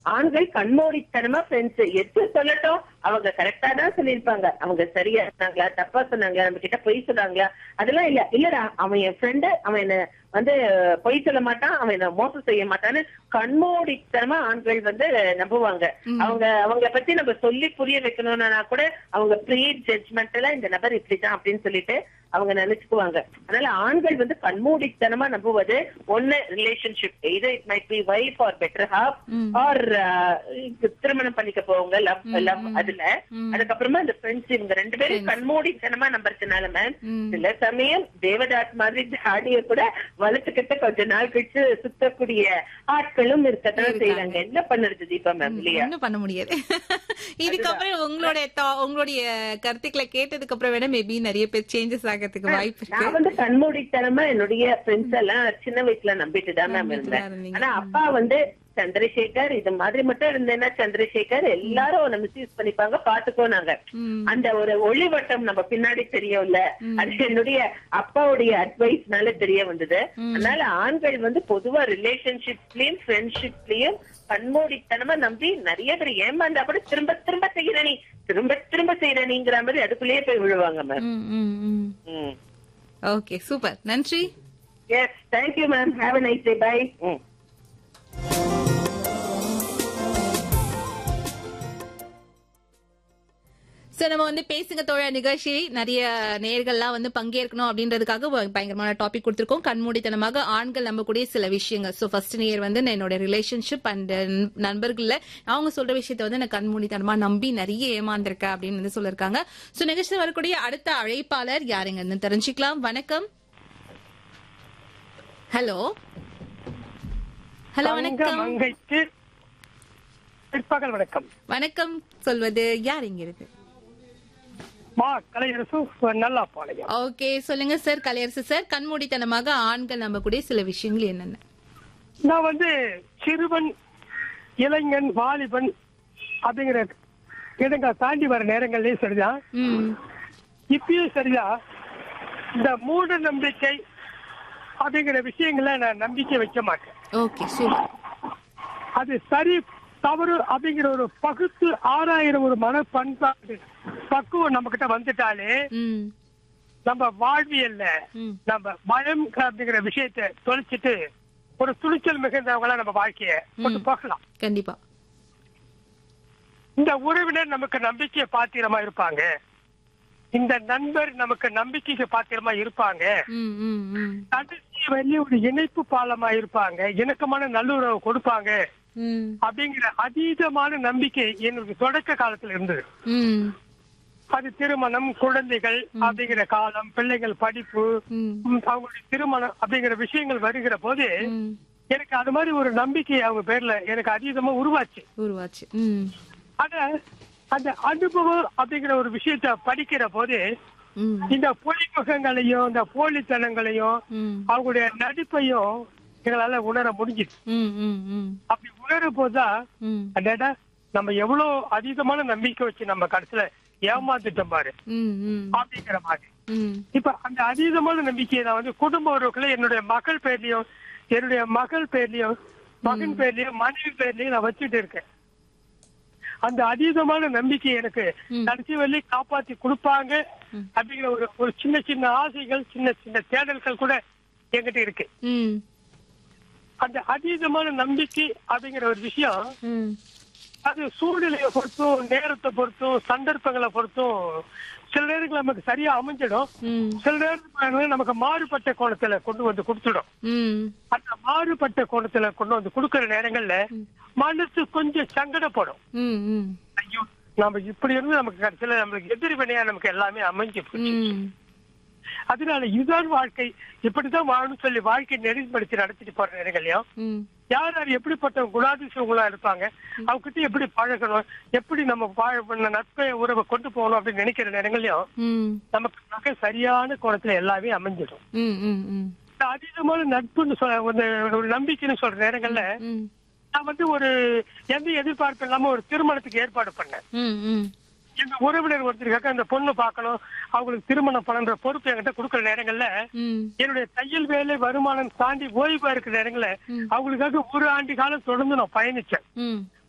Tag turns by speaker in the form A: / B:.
A: ஆண்கள் கண்மூடித்தனமா ஃப்ரெண்ட்ஸ் எது சொல்லட்டும் அவங்க கரெக்டா தான் சொல்லியிருப்பாங்க அவங்க சரியா சொன்னாங்களா தப்பா சொன்னாங்களா நம்ம கிட்ட பொய் சொன்னாங்களா அதெல்லாம் இல்ல இல்லடா அவன் என் ஃப்ரெண்டு அவன் என்ன வந்து பொய் சொல்ல மாட்டான் அவன் என்ன மோசம் செய்ய மாட்டான்னு கண்மூடித்தனமா ஆண்கள் வந்து நம்புவாங்க அவங்க அவங்கள பத்தி நம்ம சொல்லி புரிய வைக்கணும்னா கூட அவங்க ப்ரீ ஜட்ஜ்மெண்ட் எல்லாம் இந்த நபர் இப்படிதான் அப்படின்னு சொல்லிட்டு அவங்க நினைச்சுக்குவாங்க அதனால ஆண்கள் வந்து கண்மூடித்தனமா நம்புவது ஒண்ணு ரிலேஷன்ஷிப் இது it might be wife or better half or திருமணம் பண்ணிக்க போவங்க லவ் லவ் அதுல அதுக்கப்புறமா இந்த ஃப்ரெண்ட்ஸ் இவங்க ரெண்டு பேரும் கண்மூடித்தனமா நம்புறதுனால மேம் சில சமயம் தேவதாஸ் மாதிரி தாடிய கூட வளர்த்துக்கிட்ட கொஞ்ச நாள் கழிச்சு சுத்தக்கூடிய ஆட்களும் இருக்கத்தான் செய்யறாங்க என்ன பண்ணுறது தீபா மேம் இல்லையா
B: ஒண்ணும் பண்ண முடியாது இதுக்கப்புறம் உங்களுடைய thou- உங்களுடைய கருத்துக்களை கேட்டதுக்கு அப்புறம் வேணா மேபி நிறைய பேர் சேஞ்சஸ் ஆகிறதுக்கு வாய்ப்பு இருக்கு
A: நான் வந்து கண்மூடித்தனமா என்னுடைய ஃப்ரெண்ட்ஸ் எல்லாம் சின்ன வயசுல நம்பிட்டு தான் மேம்
B: நம்பிட்டு தான்
A: இருந்தேன்
B: இருந்தீங்க.
A: ஆனா அப்பா வந்து சந்திரசேகர் இது மாதிரி மட்டும் இருந்தேன்னா சந்திரசேகர் எல்லாரும் உன்னை மிஸ்யூஸ் பண்ணிப்பாங்க பாத்துக்கோ நாங்க
B: ம்.
A: அந்த ஒரு ஒளிவட்டம் நம்ம பின்னாடி தெரியும்ல அது என்னுடைய அப்பாவுடைய அட்வைஸ்னால தெரிய வந்தது அதனால ஆண்கள் வந்து பொதுவா ரிலேஷன்ஷிப்லயும் ஃப்ரெண்ட்ஷிப்லயும் கண்மூடித்தனமா நம்பி நிறைய பேர் ஏமாந்தா கூட திரும்ப திரும்ப செய்யற நீ திரும்ப திரும்ப செய்யற நீங்கிற மாதிரி அதுக்குள்ளேயே போய் விழுவாங்க மேம்
B: ம், ம், ம்.
A: ம்
B: ஓகே சூப்பர் நன்றி
A: Yes, thank you, ma'am. Have a nice day. Bye. Mm.
B: So நம்ம வந்து பேசுங்க தோழ நிகழ்ச்சி நிறைய நேர்கள்லாம் வந்து பங்கேற்கணும் அப்படின்றதுக்காக ஒரு பயங்கரமான டாபிக் கொடுத்திருக்கோம் கண்மூடித்தனமாக ஆண்கள் நம்பக்கூடிய சில விஷயங்கள் சோ ஃபர்ஸ்ட் நேயர் வந்து நான் என்னோட ரிலேஷன்ஷிப் அண்ட் நண்பர்கள்ல அவங்க சொல்ற விஷயத்த வந்து நான் கண்மூடித்தனமா நம்பி நிறைய ஏமாந்திருக்கேன் அப்படின்னு வந்து சொல்லிருக்காங்க சோ நிகழ்ச்சியில் வரக்கூடிய அடுத்த அழைப்பாளர் யாருங்கன்னு தெரிஞ்சுக்கலாம் வணக்கம் ஹலோ ஹலோ
C: தங்க
B: வணக்கம்
C: மங்கைக்கு பிற்பகல் வணக்கம்
B: வணக்கம் சொல்வது யார் இங்க இருக்கு
C: மா கலையரசு நல்லா பாளையம்
B: ஓகே சொல்லுங்க சார் கலையரசு சார் கண்மூடித்தனமாக ஆண்கள் நம்பக்கூடிய சில விஷயங்கள் என்னென்ன
C: நான் வந்து சிறுவன் இளைஞன் வாலிபன் அப்படிங்கிற இடங்களை தாண்டி வர நேரங்கள்லயும் சரிதான்
B: ம்
C: இப்பயும் சரிதான் இந்த மூட நம்பிக்கை அப்படிங்கிற விஷயங்களை நான் நம்பிக்கை வைக்க மாட்டேன்
B: ஓகே சூப்பர்
C: அது சரி தவறு அப்படிங்கிற ஒரு பகுத்து ஆறாயிர ஒரு மன பண்பாடு பக்குவம் நம்ம கிட்ட வந்துட்டாலே
B: ம்
C: நம்ம வாழ்வியல்ல
B: ம்
C: நம்ம பயம் அப்படிங்கிற விஷயத்தை தொலைச்சிட்டு ஒரு துணிச்சல் மிகுந்தவங்களா நம்ம வாழ்க்கைய கொண்டு போகலாம்
B: கண்டிப்பா
C: இந்த உறவினர் நமக்கு நம்பிக்கை பாத்திரமா இருப்பாங்க இந்த நண்பர் நமக்கு நம்பிக்கைக்கு பாத்திரமா இருப்பாங்க
B: ம் ம் ம்
C: கடைசி வரையும் ஒரு இணைப்பு பாலமா இருப்பாங்க இணக்கமான நல்லுறவு கொடுப்பாங்க
B: ம்
C: அப்படிங்கிற அதீதமான நம்பிக்கை எனக்கு தொடக்க காலத்துல இருந்தது
B: ம்
C: அது திருமணம் குழந்தைகள் அப்படிங்கிற காலம் பிள்ளைகள் படிப்பு
B: ம்
C: ம், அவங்களுடைய திருமணம் அப்படிங்கிற விஷயங்கள் வருகிற போது
B: ம்
C: எனக்கு அது மாதிரி ஒரு நம்பிக்கை அவங்க பேர்ல எனக்கு அதீதமா உருவாச்சு
B: உருவாச்சு ம்
C: ஆனா அந்த அனுபவம் அப்படிங்கிற ஒரு விஷயத்த படிக்கிற போது
B: ம்
C: இந்த பொய்முகங்களையும் இந்த போலித்தனங்களையும்
B: ம்
C: அவங்களுடைய நடிப்பையும் எங்களால உணர முடிஞ்சுது
B: ம் ம் ம்
C: அப்படி உணரும் போதுதான்
B: ம்
C: அடடா நம்ம எவ்வளவு அதீதமான நம்பிக்கை வச்சு நம்ம கடைசியில ஏமாந்துட்டோம் பாரு
B: ம் ம்
C: அப்படிங்கிற மாதிரி
B: ம்
C: இப்ப அந்த அதீதமான நம்பிக்கையை நான் வந்து குடும்ப உறவுகளை என்னுடைய மகள் பேர்லயும் என்னுடைய மகள் பேர்லயும் மகன் பேர்லயும் மனைவி பேர்லயும் நான் வச்சுட்டு இருக்கேன் அந்த அதீதமான நம்பிக்கை எனக்கு
B: ம்.
C: கடைசி வரையும் காப்பாத்தி கொடுப்பாங்க அப்படிங்கிற ஒரு ஒரு சின்ன சின்ன ஆசைகள் சின்ன சின்ன தேடல்கள் கூட என்கிட்ட இருக்கு
B: ம்
C: அந்த அதீதமான நம்பிக்கை அப்படிங்கிற ஒரு விஷயம்
B: ம்
C: அது சூழ்நிலையை பொறுத்தும் நேரத்தை பொறுத்தும் சந்தர்ப்பங்களை பொறுத்தும் சில நேரங்கள் நமக்கு சரியா அமைஞ்சிடும்
B: ம்
C: சில நேரத்துல நமக்கு மாறுபட்ட கோணத்துல கொண்டு வந்து கொடுத்துடும்
B: ம்
C: அந்த மாறுபட்ட கோணத்துல கொண்டு வந்து கொடுக்கிற நேரங்கள்ல மனசு கொஞ்சம் சங்கடப்படும்
B: ம் ம்
C: ஐயோ நம்ம இப்படி இருந்து நமக்கு கடைசியில நம்மளுக்கு எதிர்வினையா நமக்கு எல்லாமே அமைஞ்சு போச்சு
B: ம்
C: அதனால இதுதான் வாழ்க்கை இப்படிதான் வாழணும்னு சொல்லி வாழ்க்கை நெறிப்படுத்தி நடத்திட்டு போற நேரங்களையும்
B: ம்
C: யார் யார் எப்படிப்பட்ட குணாதிசயங்களா இருப்பாங்க அவங்க கிட்ட எப்படி பழகணும் எப்படி நம்ம வாழ பண்ண நட்பை உறவை கொண்டு போகணும் அப்படின்னு நினைக்கிற நேரங்களையும்
B: ம்
C: நமக்கு மிக சரியான கோணத்துல எல்லாமே அமைஞ்சிடும்
B: ம் ம் ம்
C: இந்த அதீதமான நட்புன்னு சொல்ல ஒரு ஒரு நம்பிக்கைன்னு சொல்ற நேரங்கள்ல
B: ம்
C: நான் வந்து ஒரு எந்த எதிர்பார்ப்பு இல்லாம ஒரு திருமணத்துக்கு ஏற்பாடு பண்ணேன்
B: ம் ம்
C: எங்க உறவினர் ஒருத்தருக்காக அந்த பொண்ணு பார்க்கணும் அவங்களுக்கு திருமணம் பண்ற பொறுப்பு என்கிட்ட கொடுக்குற நேரங்கள்ல
B: ம்
C: என்னுடைய தையல் வேலை வருமானம் தாண்டி ஓய்வா இருக்கிற நேரங்கள்ல அவங்களுக்காக ஒரு ஆண்டு காலம் தொடர்ந்து நான் பயணிச்சேன்
B: ம்